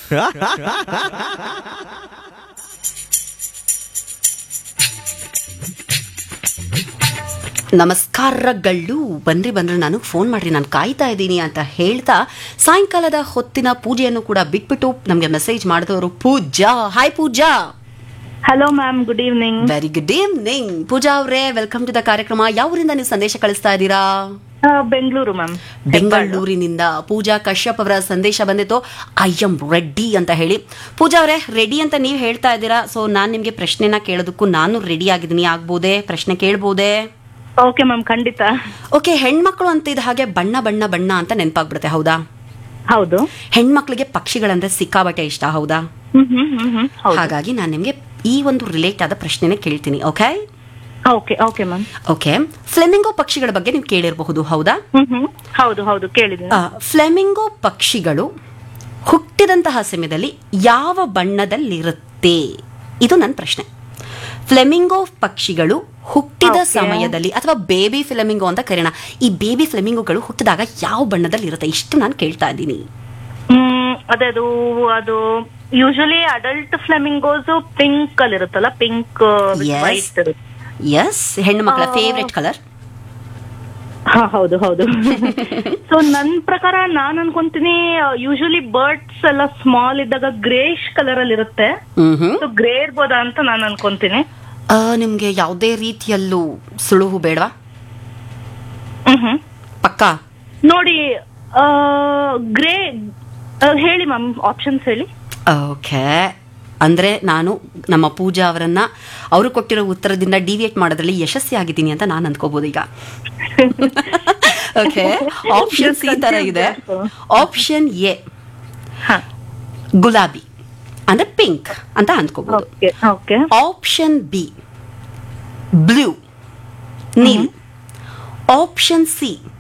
ನಮಸ್ಕಾರಗಳು ಬಂದ್ರಿ ಬಂದ್ರೆ ನಾನು ಫೋನ್ ಮಾಡ್ರಿ ನಾನು ಕಾಯ್ತಾ ಇದ್ದೀನಿ ಅಂತ ಹೇಳ್ತಾ ಸಾಯಂಕಾಲದ ಹೊತ್ತಿನ ಪೂಜೆಯನ್ನು ಕೂಡ ಬಿಟ್ಬಿಟ್ಟು ನಮಗೆ ಮೆಸೇಜ್ ಮಾಡಿದವರು Pooja hi Pooja hello ma'am good evening very good evening Pooja ಅವರೇ ವೆಲ್ಕಮ್ ಟು ದ ಕಾರ್ಯಕ್ರಮ ಯಾವೂರಿಂದ ನೀವು ಸಂದೇಶ ಕಳಿಸ್ತಾ ಇದ್ದೀರಾ ಬೆಂಗಳೂರು ಮ್ಯಾಮ್ ಬೆಂಗಳೂರಿನಿಂದ ಪೂಜಾ ಕಶ್ಯಪ್ ಅವರ ಸಂದೇಶ ಬಂದಿತ್ತು ಐ ಎಂ ರೆಡ್ಡಿ ಅಂತ ಹೇಳಿ ಪೂಜಾ ಅವರೇ ರೆಡಿ ಅಂತ ನೀವು ಹೇಳ್ತಾ ಇದ್ದೀರಾ ಸೊ ನಾನು ನಿಮಗೆ ಪ್ರಶ್ನೆನ ಕೇಳೋದಕ್ಕೂ ನಾನು ರೆಡಿ ಆಗಿದ್ದೀನಿ ಆಗ್ಬೋದೇ ಪ್ರಶ್ನೆ ಕೇಳ್ಬೋದೇ ಓಕೆ ಮ್ಯಾಮ್ ಖಂಡಿತ ಓಕೆ ಹೆಣ್ಮಕ್ಳು ಅಂತ ಇದ್ದ ಹಾಗೆ ಬಣ್ಣ ಬಣ್ಣ ಬಣ್ಣ ಅಂತ ನೆನಪಾಗ್ಬಿಡುತ್ತೆ ಹೌದಾ ಹೌದು ಹೆಣ್ಮಕ್ಳಿಗೆ ಪಕ್ಷಿಗಳಂದ್ರೆ ಸಿಕ್ಕಾಬಟ್ಟೆ ಇಷ್ಟ ಹೌದಾ ಹ್ಮ್ ಹ್ಮ್ ಹ್ಮ್ ಹ್ಮ್ ಹೌದು ಹಾಗಾಗಿ ನಾನು ನಿಮಗೆ ಈ ಒಂದು ರಿಲೇಟ್ ಆದ ಪ್ರಶ್ನೆನೇ ಕೇಳ್ತೀನಿ okay okay okay ma'am okay flamingo ಪಕ್ಷಿಗಳ ಬಗ್ಗೆ ನೀವು ಕೇಳಿರಬಹುದು ಹೌದಾ ಹ್ಮ್ ಹ್ಮ್ ಹೌದು ಹೌದು ಕೇಳಿದ್ದೀನಿ ಆ, ಫ್ಲೆಮಿಂಗೋ ಪಕ್ಷಿಗಳು ಹುಟ್ಟಿದಂತಹ ಸಮಯದಲ್ಲಿ ಯಾವ ಬಣ್ಣದಲ್ಲಿರುತ್ತೆ ಇದು ನನ್ನ ಪ್ರಶ್ನೆ ಫ್ಲೆಮಿಂಗೋ ಪಕ್ಷಿಗಳು ಹುಟ್ಟಿದ Okay. ಸಮಯದಲ್ಲಿ ಅಥವಾ ಬೇಬಿ ಫ್ಲೆಮಿಂಗೋ ಅಂತ ಕರೆಯೋಣ ಈ ಬೇಬಿ ಫ್ಲೆಮಿಂಗೋಗಳು ಹುಟ್ಟಿದಾಗ ಯಾವ ಬಣ್ಣದಲ್ಲಿ ಇರುತ್ತೆ ಇಷ್ಟು ನಾನು ಕೇಳ್ತಾ ಇದ್ದೀನಿ ಹ್ಮ್ ಅದೇ ಅದು ಅದು ಯೂಶಲಿ ಅಡಲ್ಟ್ ಫ್ಲೆಮಿಂಗೋಸ್ ಪಿಂಕ್ ಅಲ್ಲಿ ಇರುತ್ತಲ್ಲ ಪಿಂಕ್ Yes. ವೈಟ್ ಎಸ್ ಹೆಣ್ಣು ಮಕ್ಕಳ ಆ, ಫೇವ್ರೆಟ್ ಕಲರ್ ಹಾ ಹೌದು ಹೌದು ಸೊ ನನ್ ಪ್ರಕಾರ ನಾನ್ ಅನ್ಕೊಂತೀನಿ ಯೂಶಲಿ ಬರ್ಡ್ಸ್ ಎಲ್ಲ ಸ್ಮಾಲ್ ಇದ್ದಾಗ ಗ್ರೇಶ್ ಕಲರ್ ಅಲ್ಲಿ ಇರುತ್ತೆ ಹ್ಮ್ ಸೊ ಗ್ರೇ ಇರ್ಬೋದಾ ಅಂತ ನಾನ್ ಅನ್ಕೊಂತೀನಿ ನಿಮಗೆ ಯಾವುದೇ ರೀತಿಯಲ್ಲೂ ಸುಳುಹು ಬೇಡವಾ ಹ್ಮ್ ಹ್ಮ್ ಪಕ್ಕಾ ನೋಡಿ ಗ್ರೇ ಹೇಳಿ ಮ್ಯಾಮ್ ಆಪ್ಷನ್ಸ್ ಹೇಳಿ ಓಕೆ ಅಂದ್ರೆ ನಾನು ನಮ್ಮ ಪೂಜಾ ಅವರನ್ನ ಅವರು ಕೊಟ್ಟಿರೋ ಉತ್ತರದಿಂದ ಡಿವಿಯೇಟ್ ಮಾಡೋದ್ರಲ್ಲಿ ಯಶಸ್ವಿ ಆಗಿದ್ದೀನಿ ಅಂತ ನಾನು ಅಂದ್ಕೋಬಹುದು ಈಗ ಓಕೆ ಆಪ್ಷನ್ಸ್ ಈ ತರ ಇದೆ ಆಪ್ಷನ್ ಎ ಹಾ ಗುಲಾಬಿ ಅಂದ್ರೆ ಪಿಂಕ್ ಅಂತ ಅಂದ್ಕೋಬಹುದು okay okay option B blue ನೀಲ್ ಆಪ್ಷನ್ ಸಿ